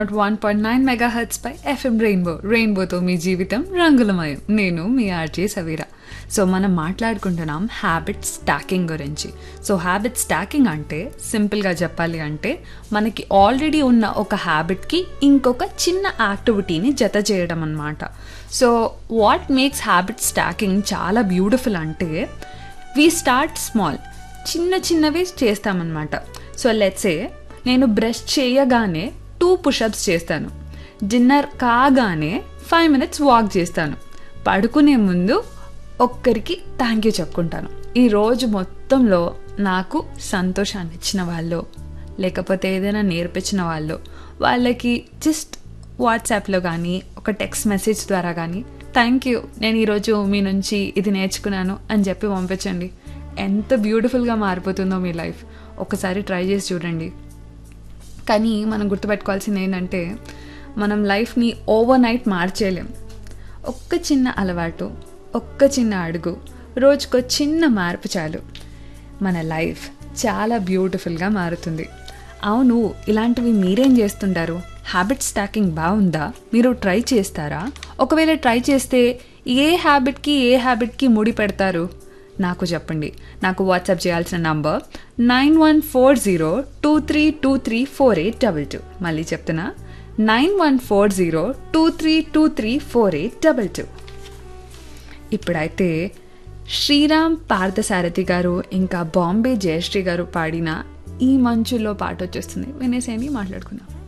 one point nine mega hertz పై FM rainbow రెయిన్బోతో మీ జీవితం రంగులమయం నేను మీ ఆర్జే సవీరా సో మనం మాట్లాడుకుంటున్నాం హ్యాబిట్ స్టాకింగ్ గురించి సో హ్యాబిట్ స్టాకింగ్ అంటే సింపుల్గా చెప్పాలి అంటే మనకి ఆల్రెడీ ఉన్న ఒక హ్యాబిట్కి ఇంకొక చిన్న యాక్టివిటీని జత చేయడం అనమాట so what makes habit stacking చాలా బ్యూటిఫుల్ అంటే వీ స్టార్ట్ స్మాల్ చిన్న చిన్నవి చేస్తామన్నమాట సో లెట్సే నేను బ్రష్ చేయగానే టూ పుషప్స్ చేస్తాను డిన్నర్ కాగానే ఫైవ్ మినిట్స్ వాక్ చేస్తాను పడుకునే ముందు ఒక్కరికి థ్యాంక్ యూ చెప్పుకుంటాను ఈ రోజు మొత్తంలో నాకు సంతోషాన్ని ఇచ్చిన వాళ్ళు లేకపోతే ఏదైనా నేర్పించిన వాళ్ళు వాళ్ళకి జస్ట్ వాట్సాప్లో కానీ ఒక టెక్స్ట్ మెసేజ్ ద్వారా కానీ థ్యాంక్ యూ నేను ఈరోజు మీ నుంచి ఇది నేర్చుకున్నాను అని చెప్పి పంపించండి ఎంత బ్యూటిఫుల్గా మారిపోతుందో మీ లైఫ్ ఒకసారి ట్రై చేసి చూడండి కానీ మనం గుర్తుపెట్టుకోవాల్సింది ఏంటంటే మనం లైఫ్ని ఓవర్ నైట్ మార్చేయలేం ఒక్క చిన్న అలవాటు ఒక్క చిన్న అడుగు రోజుకో చిన్న మార్పు చాలు మన లైఫ్ చాలా బ్యూటిఫుల్గా మారుతుంది అవును ఇలాంటివి మీరేం చేస్తుంటారు హ్యాబిట్ స్టాకింగ్ బాగుందా మీరు ట్రై చేస్తారా ఒకవేళ ట్రై చేస్తే ఏ హ్యాబిట్కి ఏ హ్యాబిట్కి ముడి పెడతారు నాకు చెప్పండి నాకు వాట్సాప్ చేయాల్సిన number nine one four zero two three two three four eight double two మళ్ళీ చెప్తున్నా nine one four zero two three two three four eight double two ఇప్పుడైతే శ్రీరామ్ పార్థసారథి గారు ఇంకా బాంబే జయశ్రీ గారు పాడిన ఈ మంచులో పాట వచ్చేస్తుంది వినేసేని మాట్లాడుకుందాం